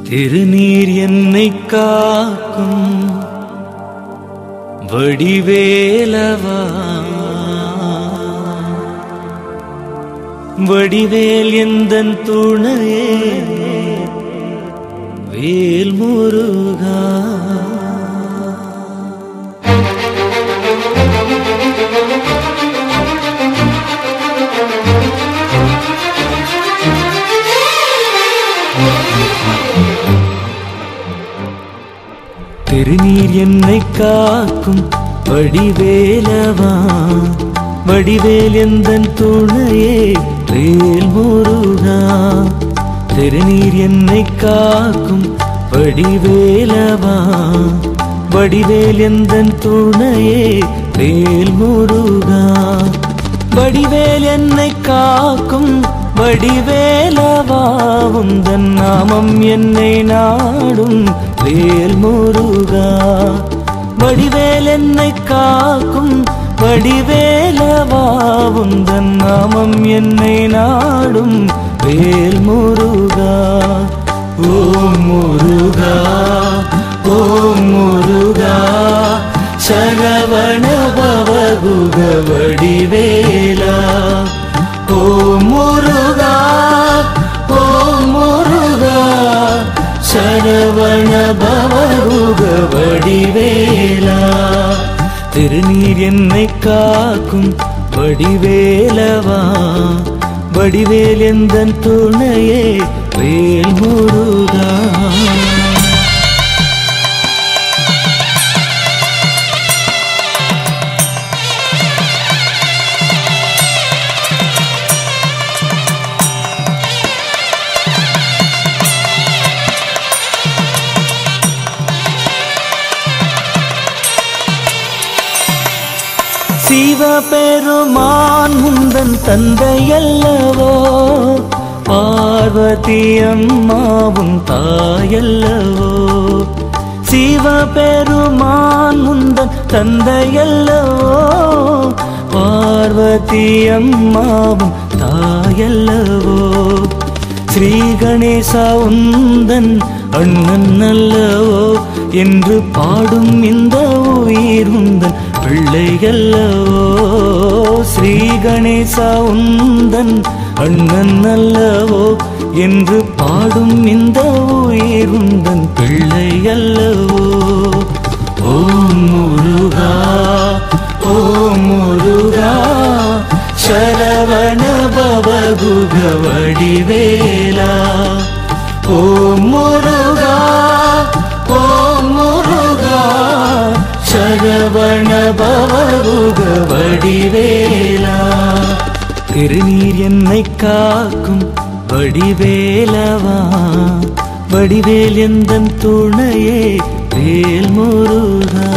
திருநீர் என்னை காக்கும் வடிவேலவா வடிவேல் எந்தன் துணையே வேல் முருகா திருநீர் என்னை காக்கும் வடிவேலவா வடிவேல் எந்தன் துணையே வேல் முருகா திருநீர் என்னை காக்கும் வடிவேலவா வடிவேல் எந்தன் துணையே வேல் முருகா வடிவேல் என்னை காக்கும் வடிவேலவா உந்தன் நாமம் என்னை நாடும் வேல் முருகா வடிவேல் என்னை காக்கும் வடிவேலவா உந்தன் நாமம் என்னை நாடும் வேல் முருகா ஓம் முருகா ஓம் முருகா சரவண பவகுக வடிவேலா ஓம் முருகா ஓம் முருகா சரவண பவகுக வடிவேலா திருநீர் என்னை காக்கும் வடிவேலவா வடிவேல் எந்தன் துணையே வேல் முருகா சிவபெருமான் முந்தன் தந்தையல்லவோ பார்வதி அம்மாவும் தாயல்லவோ சிவபெருமான் முந்தன் தந்தையல்லவோ பார்வதி அம்மாவும் தாயல்லவோ ஸ்ரீ கணேசா உந்தன் அண்ணன் அல்லவோ என்று பாடும் இந்த உயிர் உந்தன் பிள்ளையல்லவோ ஸ்ரீ கணேசா உந்தன் அண்ணன் அல்லவோ என்று பாடும் இந்த உயிர் உந்தன் பிள்ளையல்லவோ ஓம் முருகா ஓம் முருகா சரவண பவகுக வடிவேலா ஓம் முருகா ஓம் முருகா சரவண பவகுக வடிவேலா திருநீர் என்னை காக்கும் வடிவேலவா வடிவேல் எந்தன் துணையே வேல் முருகா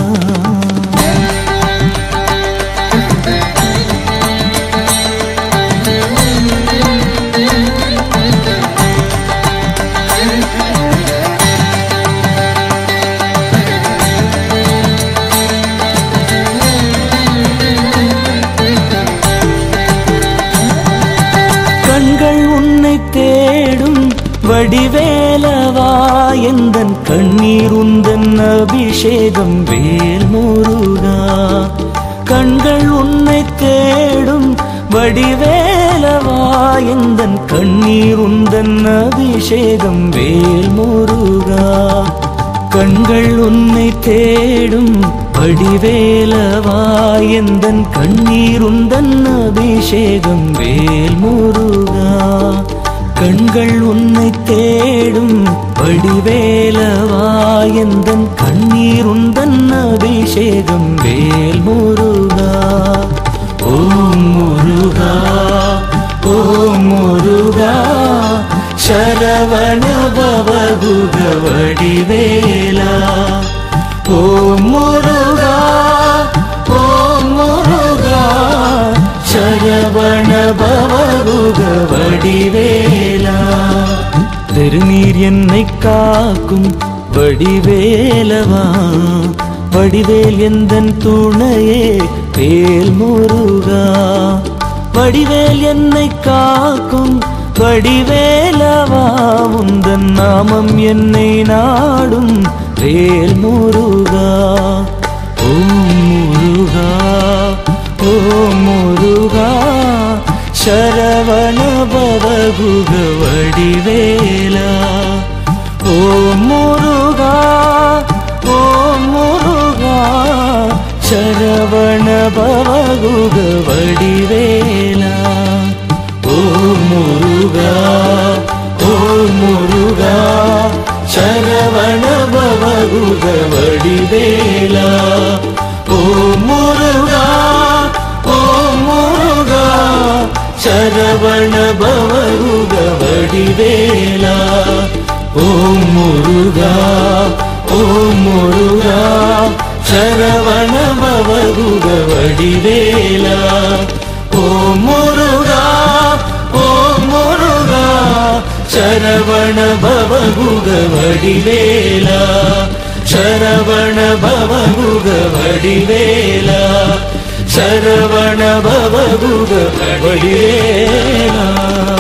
கண்கள் உன்னை தேடும் வடிவேலவா எந்தன் கண்ணீர் உந்தன் அபிஷேகம் வேல் முருகா கண்கள் உன்னை தேடும் வடிவேலவா எந்தன் கண்ணீர் உந்தன் அபிஷேகம் வேல் முருகா கண்கள் உன்னை தேடும் வடிவேலவா எந்தன் கண்ணீர் உந்தன் அபிஷேகம் வேல் முருகா கண்கள் உன்னை தேடும் வடிவேலவா எந்தன் கண்ணீர் உந்தன் அபிஷேகம் வேல் முருகா ஓம் முருகா ஓம் முருகா சரவண பவகுக வடிவேலா ஓம் முருகா ஓம் முருகா சரவண பவகுக வடிவேலா திருநீர் என்னை காக்கும் வடிவேலவா வடிவேல் எந்தன் துணையே வேல் முருகா வடிவேல் என்னை காக்கும் வடிவேலவா உந்தன் நாமம் என்னை நாடும் வேல் முருகா ஓம் முருகா ஓம் முருகா சரவண பவகுக வடிவேலா ஓம் முருகா ஓம் முருகா சரவண பவகுக வடிவேலா ஓம் முருகா ஓம் முருகா சரவண பவகுக வடிவேலா ஓம் முருகா ஓம் முருகா சரவண பவகுக வடிவேலா ஓம் முருகா ஓம் முருகா சரவண பவகுக வடிவேலா ஓம் முருகா ஓம் முருகா சரவண பவகுக வடிவேலா சரவண பவகுக வடிவேலா சரவண பவகுக வடிவேலா